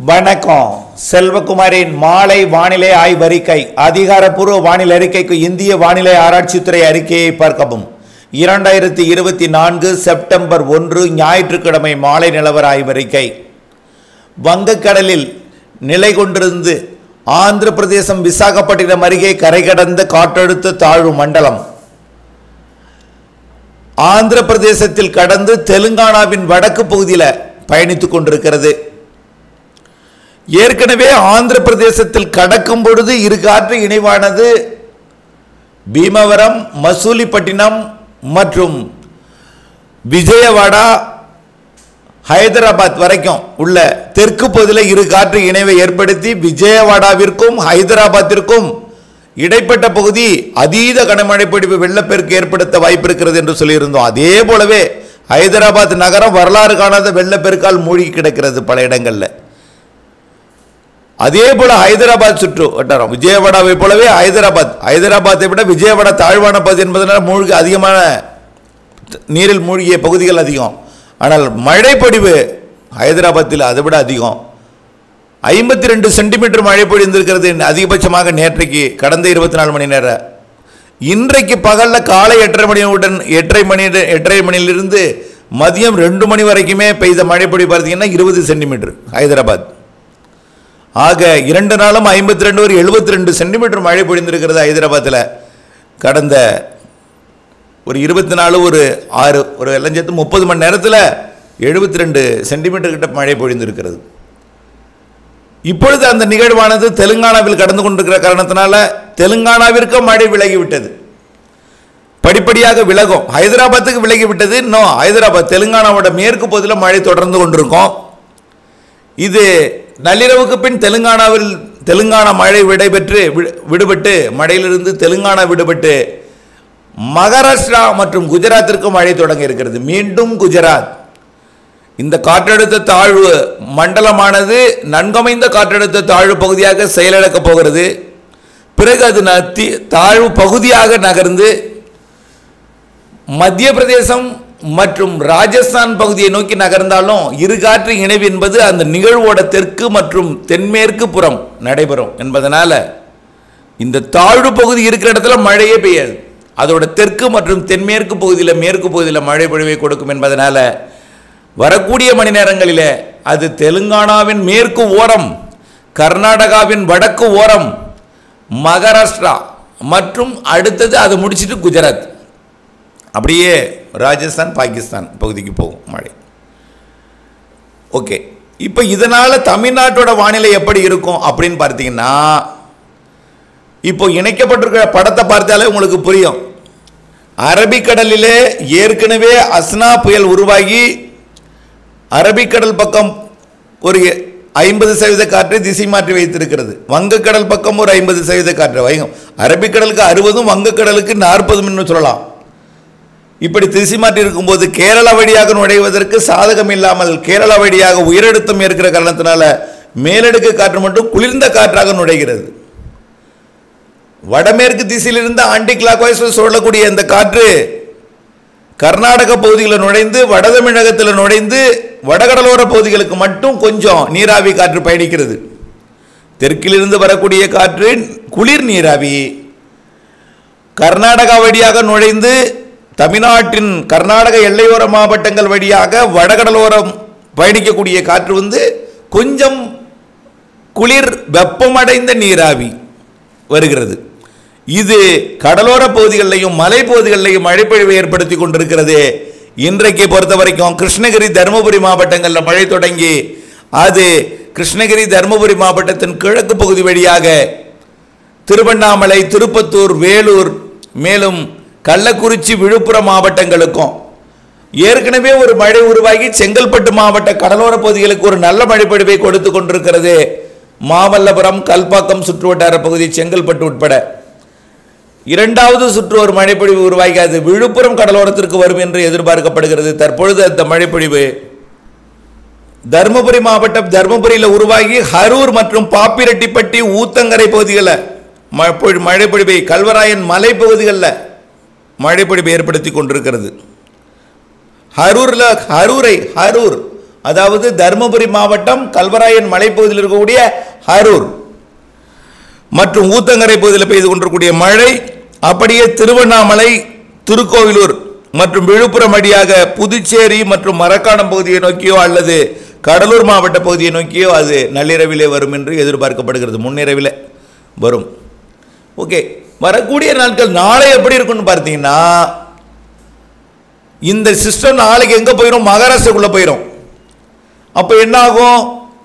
வணக்கம் செல்வகுமாரின் மாலை வானிலை ஆய்வறிக்கை அதிகாரப்பூர்வ வானிலை அறிக்கைக்கு இந்திய வானிலை ஆராய்ச்சித்துறை அறிக்கையை பார்க்கவும் இரண்டாயிரத்தி இருபத்தி நான்கு செப்டம்பர் ஒன்று ஞாயிற்றுக்கிழமை மாலை நிலவர ஆய்வறிக்கை வங்கக்கடலில் நிலை கொண்டிருந்து ஆந்திர பிரதேசம் விசாகப்பட்டினம் அருகே கரை கடந்த காற்றழுத்த தாழ்வு மண்டலம் ஆந்திர பிரதேசத்தில் கடந்து தெலுங்கானாவின் வடக்கு பகுதியில் பயணித்துக் கொண்டிருக்கிறது ஏற்கனவே ஆந்திர பிரதேசத்தில் கடக்கும் பொழுது இரு காற்று இணைவானது பீமவரம் மசூலிப்பட்டினம் மற்றும் விஜயவாடா ஹைதராபாத் வரைக்கும் உள்ள தெற்கு பகுதியில் இரு காற்று இணைவை ஏற்படுத்தி விஜயவாடாவிற்கும் ஹைதராபாத்திற்கும் இடைப்பட்ட பகுதி அதீத கனமழை பொழிவு வெள்ளப்பெருக்கு ஏற்படுத்த வாய்ப்பு இருக்கிறது என்று சொல்லியிருந்தோம் அதே போலவே ஹைதராபாத் நகரம் வரலாறு காணாத வெள்ளப்பெருக்கால் மூழ்கி கிடக்கிறது பல இடங்களில் அதே போல ஹைதராபாத் சுற்று வட்டாரம் விஜயவாடாவை போலவே ஹைதராபாத் ஹைதராபாத்தை விட விஜயவாடா தாழ்வான பகுதி என்பதனால் மூழ்கி அதிகமான நீரில் மூழ்கிய பகுதிகள் அதிகம் ஆனால் மழைப்பொழிவு ஹைதராபாத்தில் அதை விட அதிகம் ஐம்பத்தி ரெண்டு சென்டிமீட்டர் மழை பொழிந்திருக்கிறது அதிகபட்சமாக நேற்றைக்கு கடந்த இருபத்தி நாலு மணி நேரம் இன்றைக்கு பகலில் காலை எட்டரை மணியுடன் எட்டரை மணி எட்டரை மணியிலிருந்து மதியம் ரெண்டு மணி வரைக்குமே பெய்த மழைப்பொழி பார்த்தீங்கன்னா இருபது சென்டிமீட்டர் ஹைதராபாத் ஆக இரண்டு நாளும் ஐம்பத்தி ரெண்டு ஒரு எழுபத்தி ரெண்டு சென்டிமீட்டர் மழை பொழிந்திருக்கிறது ஹைதராபாத்தில் கடந்த ஒரு இருபத்தி நாலு ஒரு ஆறு ஒரு எல்லாம் சேர்த்து முப்பது மணி நேரத்தில் எழுபத்தி ரெண்டு சென்டிமீட்டர் கிட்ட மழை பொழிந்திருக்கிறது இப்பொழுது அந்த நிகழ்வானது தெலுங்கானாவில் கடந்து கொண்டிருக்கிற காரணத்தினால தெலுங்கானாவிற்கும் மழை விலகிவிட்டது படிப்படியாக விலகும் ஹைதராபாத்துக்கு விலகிவிட்டது இன்னும் ஹைதராபாத் தெலுங்கானாவோட மேற்கு பகுதியில் மழை தொடர்ந்து கொண்டிருக்கும் இது நள்ளிரவுக்கு பின் தெலுங்கானாவில் தெலுங்கானா மழை விடைபெற்று வி- விடுபட்டு மழையிலிருந்து தெலுங்கானா விடுபட்டு மகாராஷ்டிரா மற்றும் குஜராத்திற்கு மழை தொடங்க இருக்கிறது மீண்டும் குஜராத் இந்த காற்றழுத்த தாழ்வு மண்டலமானது நன்கமைந்த காற்றழுத்த தாழ்வு பகுதியாக செயலிழக்கப் போகிறது பிறகு அது ந- தி- தாழ்வு பகுதியாக நகர்ந்து மத்திய பிரதேசம் மற்றும் ராஜஸ்தான் பகுதியை நோக்கி நகர்ந்தாலும் இரு காற்று இணைவு என்பது அந்த நிகழ்வோட தெற்கு மற்றும் தென்மேற்கு புறம் நடைபெறும் என்பதனால இந்த தாழ்வு பகுதி இருக்கிற இடத்துல மழையே பெய்யாது அதோட தெற்கு மற்றும் தென்மேற்கு பகுதியில் மேற்கு பகுதியில் மழை பொழிவை கொடுக்கும் என்பதனால வரக்கூடிய மணி நேரங்களில் அது தெலுங்கானாவின் மேற்கு ஓரம் கர்நாடகாவின் வடக்கு ஓரம் மகாராஷ்டிரா மற்றும் அடுத்தது அதை முடிச்சிட்டு குஜராத் அப்படியே ராஜஸ்தான் பாகிஸ்தான் பகுதிக்கு போகும் மழை ஓகே இப்போ இதனால் தமிழ்நாட்டோட வானிலை எப்படி இருக்கும் அப்படின்னு பார்த்தீங்கன்னா இப்போ இணைக்கப்பட்டிருக்கிற படத்தை பார்த்தாலே உங்களுக்கு புரியும் அரபிக்கடலிலே ஏற்கனவே அஸ்னா புயல் உருவாகி அரபிக்கடல் பக்கம் ஒரு ஐம்பது சதவீத காற்றை திசை மாற்றி வைத்திருக்கிறது வங்கக்கடல் பக்கம் ஒரு ஐம்பது சதவீத காற்று வைங்க அரபிக்கடலுக்கு அறுபதும் வங்கக்கடலுக்கு நாற்பதும் சொல்லலாம் இப்படி திசை மாற்றி இருக்கும்போது கேரளா வழியாக நுழைவதற்கு சாதகம் இல்லாமல் கேரளா வழியாக உயரழுத்தம் இருக்கிற காரணத்தினால மேலடுக்கு காற்று மட்டும் குளிர்ந்த காற்றாக நுழைகிறது வடமேற்கு திசையிலிருந்து ஆண்டி கிளாக் சொல்லக்கூடிய இந்த காற்று கர்நாடக பகுதிகளில் நுழைந்து வட தமிழகத்தில் நுழைந்து வடகடலோர பகுதிகளுக்கு மட்டும் கொஞ்சம் நீராவி காற்று பயணிக்கிறது தெற்கிலிருந்து வரக்கூடிய காற்று குளிர் நீராவி கர்நாடகா வழியாக நுழைந்து தமிழ்நாட்டின் கர்நாடக எல்லையோர மாவட்டங்கள் வழியாக வடகடலோரம் பயணிக்கக்கூடிய காற்று வந்து கொஞ்சம் குளிர் வெப்பமடைந்த நீராவி வருகிறது இது கடலோர பகுதிகளிலையும் மலைப்பகுதிகளிலையும் மழைப்பொழிவை ஏற்படுத்தி கொண்டிருக்கிறது இன்றைக்கு பொறுத்த வரைக்கும் கிருஷ்ணகிரி தருமபுரி மாவட்டங்களில் மழை தொடங்கி அது கிருஷ்ணகிரி தருமபுரி மாவட்டத்தின் கிழக்கு பகுதி வழியாக திருவண்ணாமலை திருப்பத்தூர் வேலூர் மேலும் கள்ளக்குறிச்சி விழுப்புரம் மாவட்டங்களுக்கும் ஏற்கனவே ஒரு மழை உருவாகி செங்கல்பட்டு மாவட்ட கடலோர பகுதிகளுக்கு ஒரு நல்ல மழைப்பொழிவை கொடுத்து கொண்டிருக்கிறது மாமல்லபுரம் கல்பாக்கம் சுற்றுவட்டார பகுதி செங்கல்பட்டு உட்பட இரண்டாவது சுற்று ஒரு மழைப்பொழிவு உருவாகி அது விழுப்புரம் கடலோரத்திற்கு வரும் என்று எதிர்பார்க்கப்படுகிறது தற்பொழுது அந்த மழைப்பொழிவு தருமபுரி மாவட்டம் தருமபுரியில் உருவாகி ஹரூர் மற்றும் பாப்பிரெட்டிப்பட்டி ஊத்தங்கரை பகுதிகளில் ம- பொழி- மழைப்பொழிவை கல்வராயன் மலைப்பகுதிகளில் மழைப்பொழிவை ஏற்படுத்தி கொண்டிருக்கிறது ஹரூரில் ஹரூரை ஹரூர் அதாவது தருமபுரி மாவட்டம் கல்வராயன் மலைப்பகுதியில் இருக்கக்கூடிய அரூர் மற்றும் ஊத்தங்கரை பகுதியில் பெய்து கொண்டிருக்கக்கூடிய மழை அப்படியே திருவண்ணாமலை திருக்கோவிலூர் மற்றும் விழுப்புரம் வழியாக புதுச்சேரி மற்றும் மரக்காணம் பகுதியை நோக்கியோ அல்லது கடலூர் மாவட்ட பகுதியை நோக்கியோ அது நள்ளிரவிலே வரும் என்று எதிர்பார்க்கப்படுகிறது முன்னிரவில் வரும் ஓகே வரக்கூடிய நாட்கள் நாளை எப்படி இருக்கும்னு பார்த்தீங்கன்னா இந்த சிஸ்டம் நாளைக்கு எங்கே போயிடும் மகாராஷ்டிராக்குள்ளே போயிடும் அப்போ என்ன ஆகும்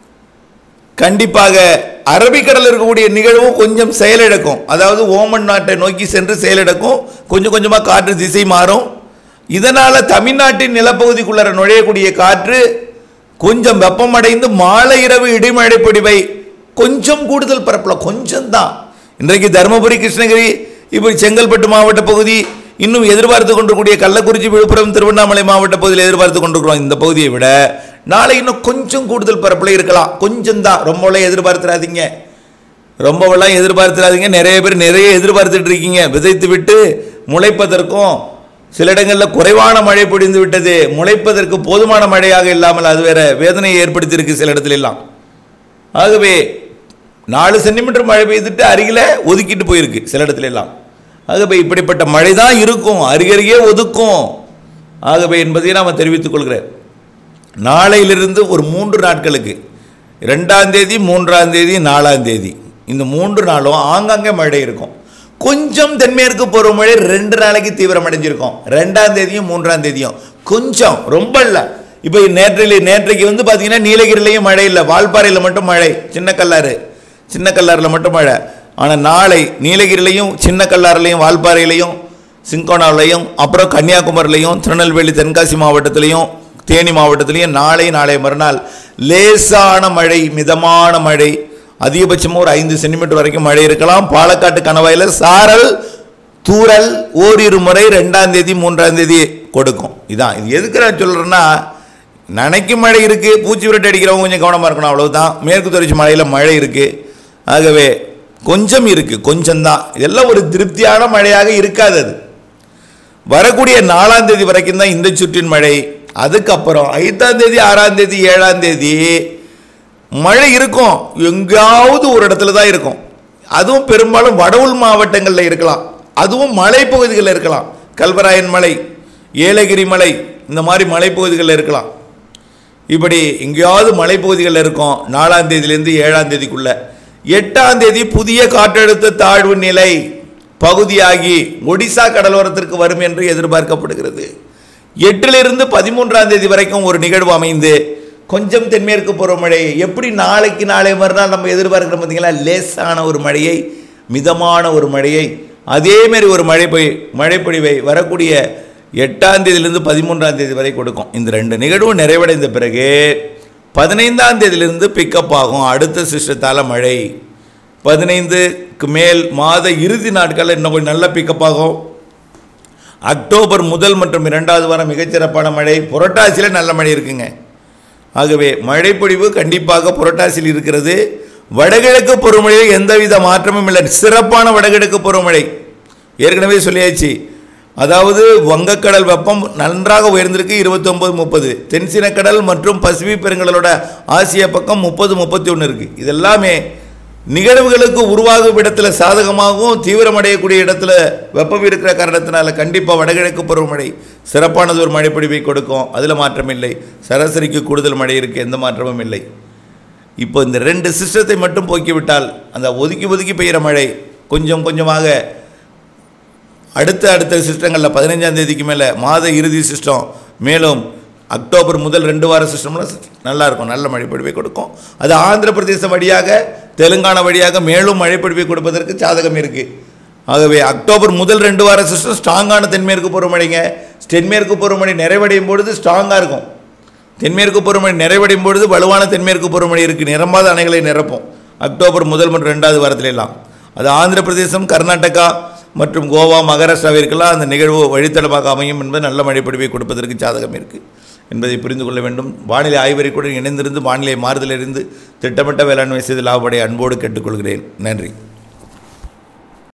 கண்டிப்பாக அரபிக்கடலில் இருக்கக்கூடிய நிகழ்வும் கொஞ்சம் செயலிழக்கும் அதாவது ஓமன் நாட்டை நோக்கி சென்று செயலிழக்கும் கொஞ்சம் கொஞ்சமாக காற்று திசை மாறும் இதனால் தமிழ்நாட்டின் நிலப்பகுதிக்குள்ளே நுழையக்கூடிய காற்று கொஞ்சம் வெப்பமடைந்து மாலை இரவு இடிமழை பொடிவை கொஞ்சம் கூடுதல் பரப்பலாம் கொஞ்சம் தான் இன்றைக்கு தருமபுரி கிருஷ்ணகிரி இப்படி செங்கல்பட்டு மாவட்ட பகுதி இன்னும் எதிர்பார்த்து கொண்டிருக்கூடிய கள்ளக்குறிச்சி விழுப்புரம் திருவண்ணாமலை மாவட்ட பகுதியில் எதிர்பார்த்து கொண்டிருக்கிறோம் இந்த பகுதியை விட நாளை இன்னும் கொஞ்சம் கூடுதல் பரப்பில் இருக்கலாம் கொஞ்சம் தான் ரொம்பலாம் எதிர்பார்த்துறாதீங்க ரொம்பவெல்லாம் எதிர்பார்த்துறாதீங்க நிறைய பேர் நிறைய எதிர்பார்த்துட்டு இருக்கீங்க விதைத்து விட்டு முளைப்பதற்கும் சில இடங்களில் குறைவான மழை பொழிந்து விட்டது முளைப்பதற்கு போதுமான மழையாக இல்லாமல் அது வேற வேதனையை ஏற்படுத்தியிருக்கு சில இடத்துல எல்லாம் ஆகவே நாலு சென்டிமீட்டர் மழை பெய்துட்டு அருகில் ஒதுக்கிட்டு போயிருக்கு சில இடத்துல எல்லாம் ஆகவே இப்படிப்பட்ட மழை தான் இருக்கும் அருகருகே ஒதுக்கும் ஆகவே என்பதை நாம் தெரிவித்துக் கொள்கிறேன் நாளையிலிருந்து ஒரு மூன்று நாட்களுக்கு ரெண்டாம் தேதி மூன்றாம் தேதி நாலாம் தேதி இந்த மூன்று நாளும் ஆங்காங்கே மழை இருக்கும் கொஞ்சம் தென்மேற்கு பருவமழை ரெண்டு நாளைக்கு தீவிரமடைஞ்சிருக்கும் ரெண்டாம் தேதியும் மூன்றாம் தேதியும் கொஞ்சம் ரொம்ப இல்லை இப்போ நேற்றில் நேற்றைக்கு வந்து பார்த்தீங்கன்னா நீலகிரிலையும் மழை இல்லை வால்பாறையில் மட்டும் மழை சின்ன கல்லாறு சின்ன கல்லாறில் மட்டும் மழை ஆனால் நாளை நீலகிரிலையும் சின்ன கல்லாறுலையும் வால்பாறையிலையும் சிங்கோனாவிலையும் அப்புறம் கன்னியாகுமரிலையும் திருநெல்வேலி தென்காசி மாவட்டத்திலையும் தேனி மாவட்டத்திலையும் நாளை நாளை மறுநாள் லேசான மழை மிதமான மழை அதிகபட்சமாக ஒரு ஐந்து சென்டிமீட்டர் வரைக்கும் மழை இருக்கலாம் பாலக்காட்டு கணவாயில் சாரல் தூறல் ஓரிரு முறை ரெண்டாம் தேதி மூன்றாம் தேதி கொடுக்கும் இதான் இது எதுக்கு நான் சொல்கிறேன்னா நனைக்கும் மழை இருக்குது பூச்சி விரட்டு அடிக்கிறவங்க கொஞ்சம் கவனமாக இருக்கணும் அவ்வளவுதான் மேற்கு தொடர்ச்சி மலையில் மழை இருக்குது ஆகவே கொஞ்சம் இருக்குது கொஞ்சம்தான் இதெல்லாம் ஒரு திருப்தியான மழையாக இருக்காது அது வரக்கூடிய நாலாம் தேதி வரைக்கும் தான் இந்த சுற்றின் மழை அதுக்கப்புறம் ஐந்தாம் தேதி ஆறாம் தேதி ஏழாம் தேதி மழை இருக்கும் எங்கேயாவது ஒரு இடத்துல தான் இருக்கும் அதுவும் பெரும்பாலும் வடவுள் மாவட்டங்களில் இருக்கலாம் அதுவும் மலைப்பகுதிகளில் இருக்கலாம் கல்வராயன் மலை ஏலகிரி மலை இந்த மாதிரி மலைப்பகுதிகளில் இருக்கலாம் இப்படி எங்கேயாவது மலைப்பகுதிகளில் இருக்கும் நாலாம் தேதியிலேருந்து ஏழாம் தேதிக்குள்ள எட்டாம் தேதி புதிய காற்றழுத்த தாழ்வு நிலை பகுதியாகி ஒடிசா கடலோரத்திற்கு வரும் என்று எதிர்பார்க்கப்படுகிறது எட்டிலிருந்து பதிமூன்றாம் தேதி வரைக்கும் ஒரு நிகழ்வு அமைந்து கொஞ்சம் தென்மேற்கு பருவமழை எப்படி நாளைக்கு நாளை மறுநாள் நம்ம எதிர்பார்க்கிறோம் பார்த்தீங்களா லேசான ஒரு மழையை மிதமான ஒரு மழையை அதேமாரி ஒரு மழை பொய் மழைப்பொழிவை வரக்கூடிய எட்டாம் தேதியிலிருந்து பதிமூன்றாம் தேதி வரை கொடுக்கும் இந்த ரெண்டு நிகழ்வும் நிறைவடைந்த பிறகு பதினைந்தாம் தேதியிலிருந்து பிக்கப் ஆகும் அடுத்த சிஸ்டத்தால் மழை பதினைந்துக்கு மேல் மாத இறுதி நாட்களில் இன்னும் கொஞ்சம் நல்ல பிக்கப் ஆகும் அக்டோபர் முதல் மற்றும் இரண்டாவது வாரம் மிகச்சிறப்பான மழை புரட்டாசியில் நல்ல மழை இருக்குங்க ஆகவே மழைப்பொழிவு கண்டிப்பாக புரட்டாசியில் இருக்கிறது வடகிழக்கு பருவமழையில் எந்தவித மாற்றமும் இல்லை சிறப்பான வடகிழக்கு பருவமழை ஏற்கனவே சொல்லியாச்சு அதாவது வங்கக்கடல் வெப்பம் நன்றாக உயர்ந்திருக்கு இருபத்தொம்பது முப்பது தென்சினக்கடல் மற்றும் பசிபிக் பெருங்கடலோட ஆசிய பக்கம் முப்பது முப்பத்தி ஒன்று இருக்குது இதெல்லாமே நிகழ்வுகளுக்கு உருவாகும் இடத்துல சாதகமாகவும் தீவிரமடையக்கூடிய இடத்துல வெப்பம் இருக்கிற காரணத்தினால கண்டிப்பாக வடகிழக்கு பருவமழை சிறப்பானது ஒரு மழைப்பொழிவை கொடுக்கும் அதில் மாற்றம் இல்லை சராசரிக்கு கூடுதல் மழை இருக்குது எந்த மாற்றமும் இல்லை இப்போ இந்த ரெண்டு சிஸ்டத்தை மட்டும் போக்கிவிட்டால் அந்த ஒதுக்கி ஒதுக்கி பெய்கிற மழை கொஞ்சம் கொஞ்சமாக அடுத்த அடுத்த சிஸ்டங்களில் பதினைஞ்சாம் தேதிக்கு மேலே மாத இறுதி சிஸ்டம் மேலும் அக்டோபர் முதல் ரெண்டு வார சிஸ்டம்லாம் நல்லா இருக்கும் நல்ல மழைப்பொழிவை கொடுக்கும் அது ஆந்திர பிரதேசம் வழியாக தெலுங்கானா வழியாக மேலும் மழைப்பொழிவை கொடுப்பதற்கு சாதகம் இருக்குது ஆகவே அக்டோபர் முதல் ரெண்டு வார சிஸ்டம் ஸ்ட்ராங்கான தென்மேற்கு பருவமழைங்க தென்மேற்கு பருவமழை நிறைவடையும் பொழுது ஸ்ட்ராங்காக இருக்கும் தென்மேற்கு பருவமழை நிறைவடையும் பொழுது வலுவான தென்மேற்கு பருவமழை இருக்குது நிரம்பாத அணைகளை நிரப்பும் அக்டோபர் முதல் மற்றும் ரெண்டாவது வாரத்துல எல்லாம் அது ஆந்திர பிரதேசம் கர்நாடகா மற்றும் கோவா மகாராஷ்டிராவிற்கெல்லாம் அந்த நிகழ்வு வழித்தடமாக அமையும் என்பது நல்ல மழைப்பொழிவை கொடுப்பதற்கு சாதகம் இருக்குது என்பதை புரிந்து கொள்ள வேண்டும் வானிலை ஆய்வறிக்கையுடன் இணைந்திருந்து வானிலை மாறுதலிருந்து திட்டமிட்ட வேளாண்மை செய்து லாபடைய அன்போடு கேட்டுக்கொள்கிறேன் நன்றி